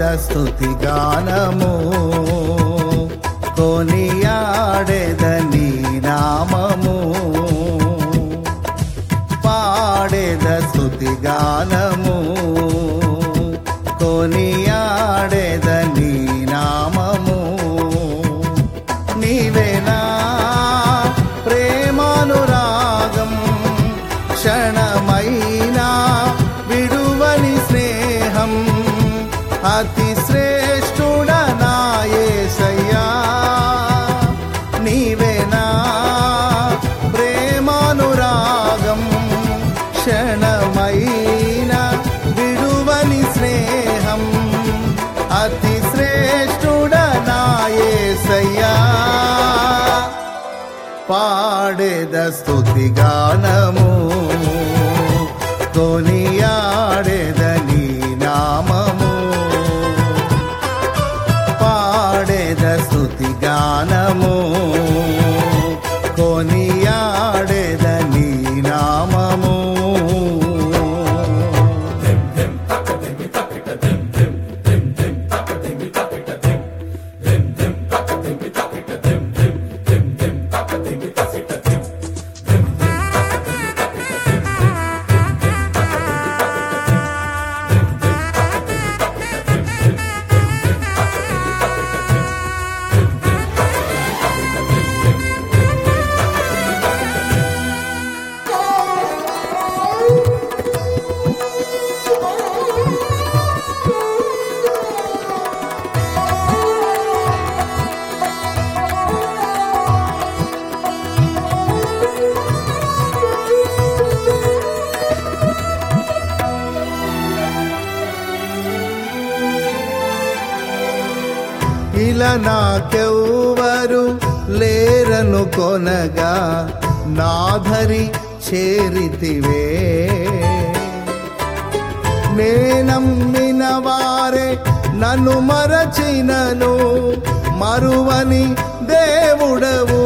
స్తుతి గానము కొనియాడేదని నామము పాడేద స్తుతి గానము కొనియాడేదని నామము నీవేనా ప్రేమానురాగం క్షణమైనా విడువని స్నేహం అతి శ్రేష్ఠుడనాయేసయ్యా నీవేనా ప్రేమానురాగం క్షణమైనా విడువని స్నేహం అతి శ్రేష్ఠుడనాయేసయ్యా పాడేద స్తుతి గానము కొనియాడేదని నామము పాడేద స్తుతి గానము కొనియాడేదని నామము ఇలా నాకెవ్వరు లేరను కొనగా నాధరి చేరితివే నేనమ్మిన వారే నన్ను మరచినను మరువని దేవుడవు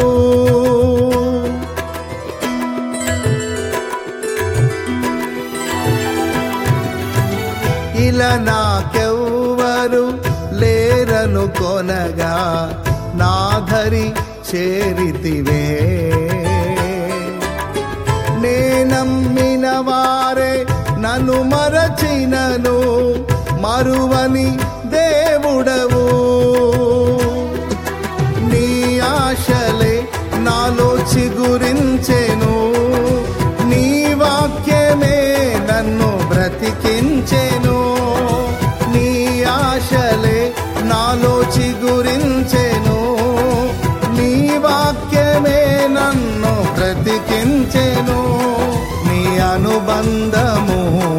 ఇలా నాకెవ్వరు లేరను కొనగా నాధరి చేరితివే నేనమ్మిన వారే నన్ను మరచినను మరువని దేవుడవు నీ ఆశలే నాలో చిగురించెను నీ వాక్యమే నన్ను బ్రతికించెను నీ ఆశలే నాలో చిగురించెను నీ వాక్యమే నన్ను బ్రతికించెను నీ అనుబంధము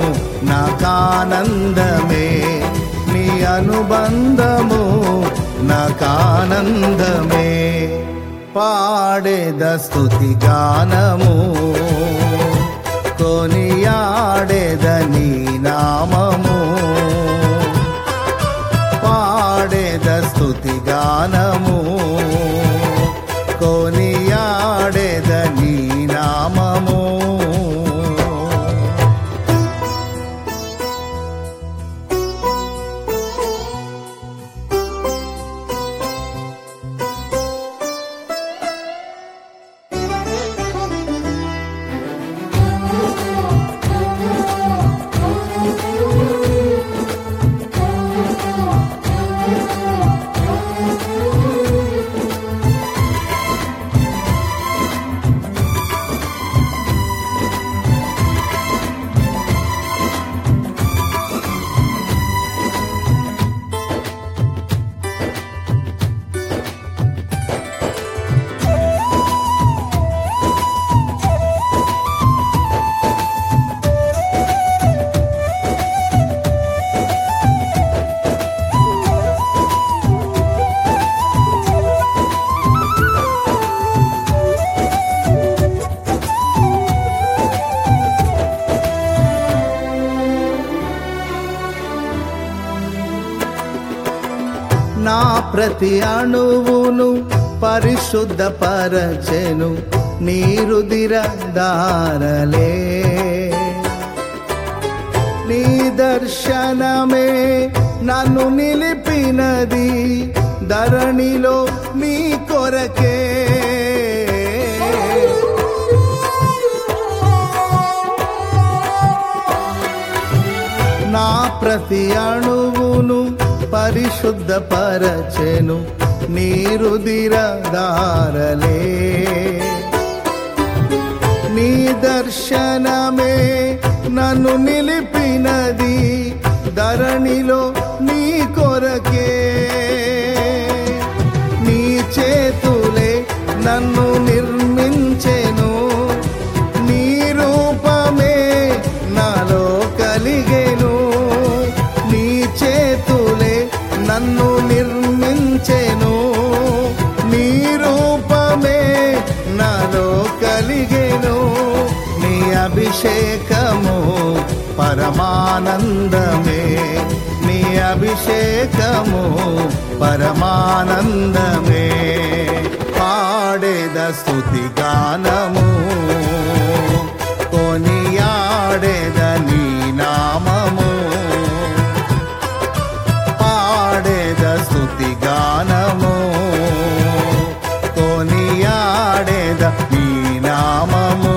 నాకానందమే నీ అనుబంధము నాకానందమే పాడేద స్తుతి గానము కొనియాడేదని నామము పాడేద స్తుతి గానము కొనియాడేదని నామము నా ప్రతి అణువును పరిశుద్ధపరచెను నీరుదిర దారలే నీ దర్శనమే నన్ను నిలిపినది ధరణిలో మీ కొరకే నా ప్రతి అణువును పరిశుద్ధపరచెను నీరుదిర దారలే నీ దర్శనమే నన్ను నిలిపినది ధరణిలో నీ కొరకే నీ చేతులే నన్ను నిర్మించెను నీ రూపమే నాలో కలిగెను నీ చేతులే నన్ను నిర్మించెను నీ రూపమే నాలో కలిగెను నీ అభిషేకము పరమానందమే నీ అభిషేకము పరమానందమే పాడేద స్తుతి గానము కొనియాడేద నీ నామము పాడేద స్తుతి గానము కొనియాడేద నీ నామము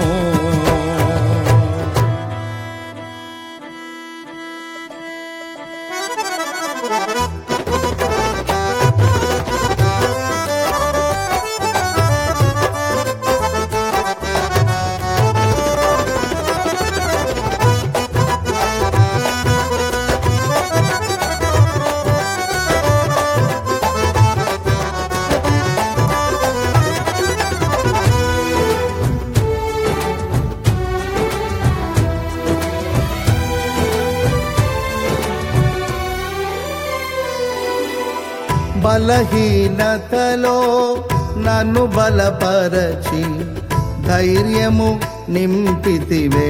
బలహీనతలో నన్ను బలపరచి ధైర్యము నింపితివే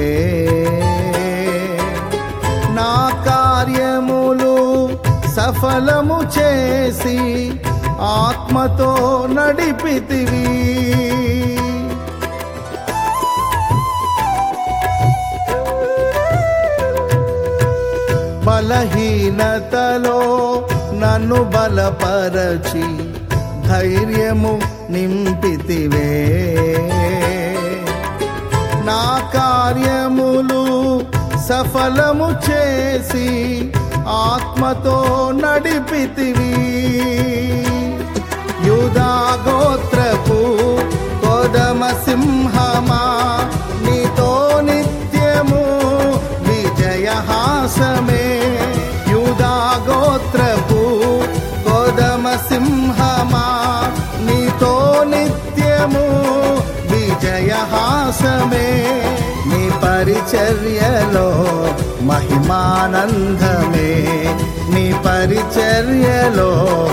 నా కార్యములు సఫలము చేసి ఆత్మతో నడిపితివి బలహీనతలో నన్ను బలపరచి ధైర్యము నింపితివే నా కార్యములు సఫలము చేసి ఆత్మతో నడిపితివి యూదా గోత్రపు కోదమ సింహమా నీతో నిత్యము విజయహాసమే యూదా గోత్రపు కోదమ సింహమా నీతో నిత్యము విజయహాసమే నీ పరిచర్యలో మహిమానందమే నీ పరిచర్యలో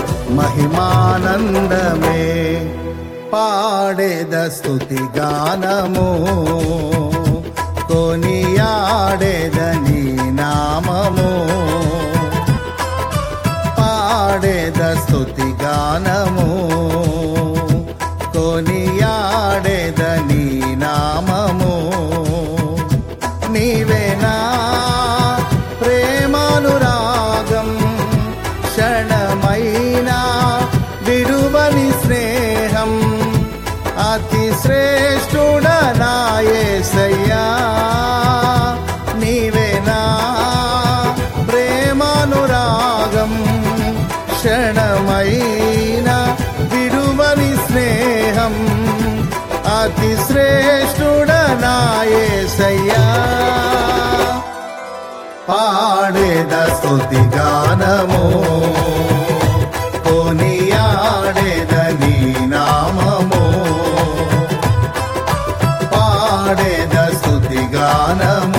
మహిమానందమే పాడేద స్తుతి గానము కొనియాడేద నీ నామము పాడేద స్తుతి గానము కొనియాడేద నీ నామము నీవేనా ప్రేమానురాగం క్షణమైనా విడువని స్నేహం అతి శ్రేష్ఠుడనాయసయ్యా నీవేనా ప్రేమానురాగం క్షణమైన విడువని స్నేహం అతి శ్రేష్ఠుడనాయసయ్యా పాడేద స్తుతి గానము కొనియాడేద నీ నామము పాడేద స్తుతి గానము